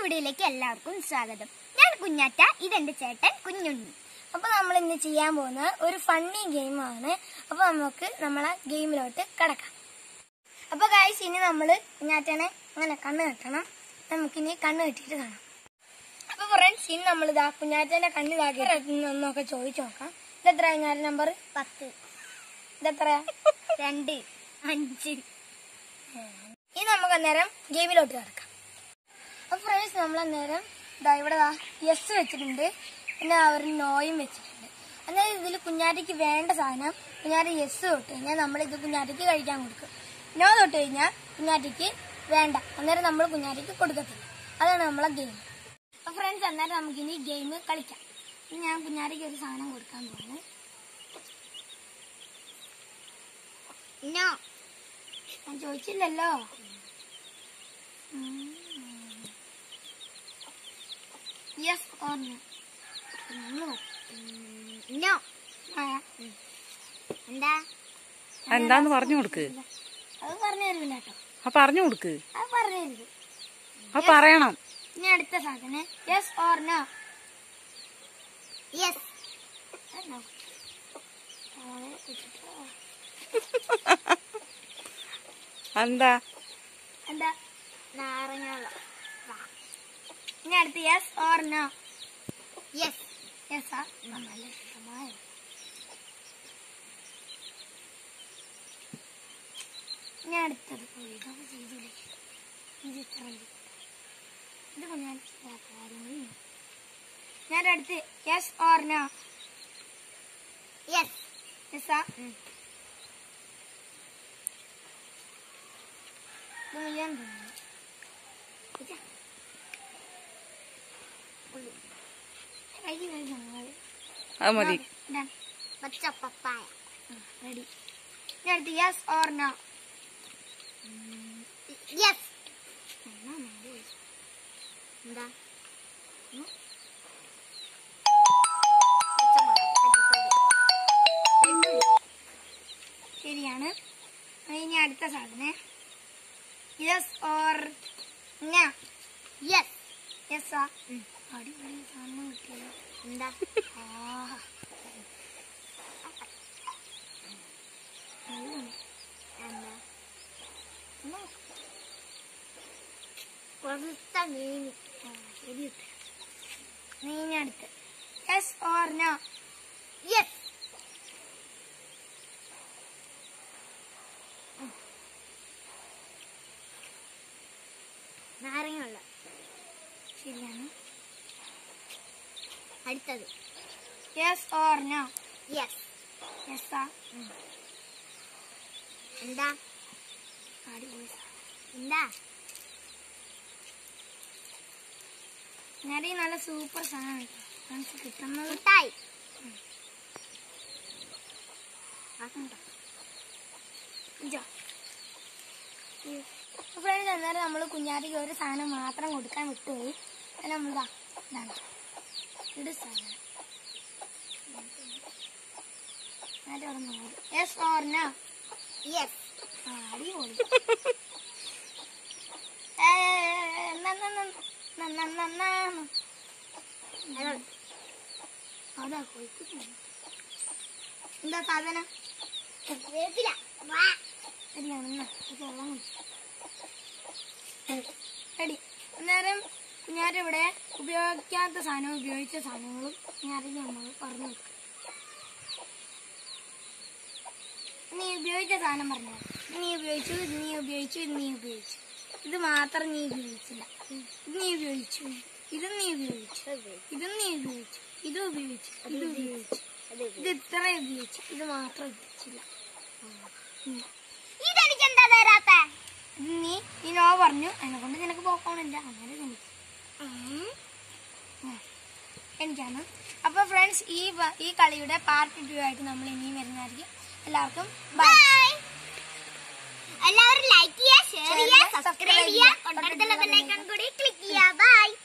വീഡിയോയിലേക്ക് എല്ലാവർക്കും സ്വാഗതം ഞാൻ കുഞ്ഞാറ്റ ഇതെന്റെ ചേട്ടൻ കുഞ്ഞുണ്ണി അപ്പൊ നമ്മൾ ഇന്ന് ചെയ്യാൻ പോകുന്നത് ഒരു ഫണ്ണി ഗെയിമാണ് അപ്പൊ നമുക്ക് നമ്മളെ ഗെയിമിലോട്ട് കടക്കാം അപ്പൊ ഗായ്സ് ഇനി നമ്മള് കുഞ്ഞാറ്റനെ അങ്ങനെ കണ്ണ് കെട്ടണം നമുക്കിനി കണ്ണ് കെട്ടിയിട്ട് കാണാം അപ്പൊ ഫ്രണ്ട്സ് ഇനി നമ്മൾ ഇതാ കുഞ്ഞാറ്റന്റെ കണ്ണ് ഇതാക്കി എന്നൊക്കെ ചോദിച്ചു നോക്കാം ഇതെത്ര കുഞ്ഞാറ്റ നമ്പർ പത്ത് ഇതെത്ര രണ്ട് അഞ്ച് ഇനി നമുക്ക് അന്നേരം ഗെയിമിലോട്ട് കിടക്കാം അപ്പൊ ഫ്രണ്ട്സ് നമ്മൾ അന്നേരം ഇതാ ഇവിടെ യെസ് വെച്ചിട്ടുണ്ട് പിന്നെ അവർ നോയും വെച്ചിട്ടുണ്ട് അന്നേരം ഇതിൽ കുഞ്ഞാറ്റയ്ക്ക് വേണ്ട സാധനം കുഞ്ഞാറ്റ യെസ് തൊട്ട് കഴിഞ്ഞാൽ നമ്മൾ ഇത് കുഞ്ഞാറ്റയ്ക്ക് കഴിക്കാൻ കൊടുക്കും നോ തൊട്ട് കഴിഞ്ഞാൽ കുഞ്ഞാറ്റയ്ക്ക് വേണ്ട അന്നേരം നമ്മൾ കുഞ്ഞാറ്റയ്ക്ക് കൊടുക്കത്തില്ല അതാണ് നമ്മളെ ഗെയിം അപ്പൊ ഫ്രണ്ട്സ് അന്നേരം നമുക്കിനി ഗെയിം കളിക്കാം ഇനി ഞാൻ കുഞ്ഞാറ്റയ്ക്ക് ഒരു സാധനം കൊടുക്കാൻ പോകുന്നു നോ ഞാൻ ചോദിച്ചില്ലല്ലോ യെസ് ഓർ നോ നോ എന്താ എന്താന്ന് പറഞ്ഞു കൊടുക്ക് അത് പറഞ്ഞു തരില്ല കേട്ടോ ആ പറഞ്ഞു കൊടുക്ക് അത് പറഞ്ഞു തരുത് ആ പറയണം ഇനി അടുത്ത സാധനം യെസ് ഓർ നോ യെസ് എന്താ എന്താ നാരങ്ങ ഇനി അടുത്ത് yes or no yes yes ആ നല്ല ഇഷ്ടമായ ഇനി അടുത്തത് ഓ, ഇതൊക്കെ ചെയ്തൂടെ ഇത് ഇത്ര മതി. ഇത് ഞാൻ കാര്യങ്ങൾ ഞാൻ അടുത്ത് yes or no yes yes ആ ഇത് മുഴുവൻ തിന്നു. ഇതാ. ഉള്ളി. കൈക്ക് കഴിക്കണം നിങ്ങൾ. അത് മതി Done. പച്ച പപ്പായ റെഡി ഇനി അടുത്ത് യെസ് ഓർ നോ യെസ് എന്താ ഉം. പച്ചമുളക്, പച്ചക്കറി. വെള്ളുള്ളി. ശരിയാണ് ഇനി അടുത്ത സാധനം yes or no yes yes ആ അടിപൊളി സാധനം കിട്ടിയല്ലോ എന്താ ആഹാ. നല്ലുണ്ട്. എന്താ എന്നാ, കൊഴുത്ത മീൻ ആ, ശരി ഉത്തരം. നീ ഇനി അടുത്ത് യെസ് ഓർ നോ യെസ് നാരങ്ങ വെള്ളം ശരിയാണ് അടുത്തത് yes or no yes yes ആ എന്താ അടിപൊളി സാധനം. എന്താ ഞാനീ നല്ല സൂപ്പർ സാധനം കേട്ടോ നമുക്ക് കിട്ടുന്നത് മിഠായി അതുണ്ടോ ഇതോ. ഈ ഫ്രണ്ട്സ് അന്നേരം നമ്മൾ കുഞ്ഞാറ്റിക്ക് ഒരു സാധനം മാത്രം കൊടുക്കാൻ വിട്ടുപോയി അത് നമ്മളിതാ ഇതാണ് ഇത് സാധനം യെസ് ഓർ നോ യെസ് അടിപൊളി ഏ, ന- ന- ന- ന- ന- ന- ന- അതാ കൊയ്ക്കുന്നു എന്താ സാധനം വേപ്പില വാ ശരിയാണ് എന്നാ ഇത് വെള്ളം റെഡി അന്നേരം കുഞ്ഞാറ്റ ഇവിടെ ഉപയോഗിക്കാത്ത സാധനവും ഉപയോഗിച്ച സാധനങ്ങളും കുഞ്ഞാറ്റയ്ക്ക് നമ്മൾ പറഞ്ഞു കൊടുക്കും നീ ഉപയോഗിച്ച സാധനം പറഞ്ഞു നീ ഉപയോഗിച്ചു ഇത് നീ ഉപയോഗിച്ചു ഇത് നീ ഉപയോഗിച്ചു ഇത് മാത്രം നീ ഉപയോഗിച്ചില്ല ഇത് നീ ഉപയോഗിച്ചു ഇത് നീ ഉപയോഗിച്ചു ഇതും നീ ഉപയോഗിച്ചു ഇത് ഉപയോഗിച്ചു ഇത് ഉപയോഗിച്ചു ഇത് ഇത്ര ഉപയോഗിച്ചു ഇത് മാത്രം ഉപയോഗിച്ചില്ല ഉം. ഇതെനിക്ക് എന്താ തരാത്ത ഇത് നീ ഈ നോ പറഞ്ഞു എന്നെ കൊണ്ട് നിനക്ക് പോക്കണില്ല അങ്ങനെ എനിക്ക് എനിക്കാണ് അപ്പൊ ഫ്രണ്ട്സ് ഈ വ- ഈ കളിയുടെ പാർട്ട് ടു ആയിട്ട് നമ്മൾ ഇനിയും വരുന്നതായിരിക്കും എല്ലാവർക്കും ബൈ ബൈ എല്ലാവരും ലൈക്ക് ചെയ്യുക ഷെയർ Share ചെയ്യുക ചെയ്യുക, സബ്സ്ക്രൈബ് subscribe ചെയ്യുക ചെയ്യുക. തൊട്ടടുത്തുള്ള ബെല്ലൈക്കൺ കൂടി ക്ലിക്ക് ചെയ്യുക ബൈ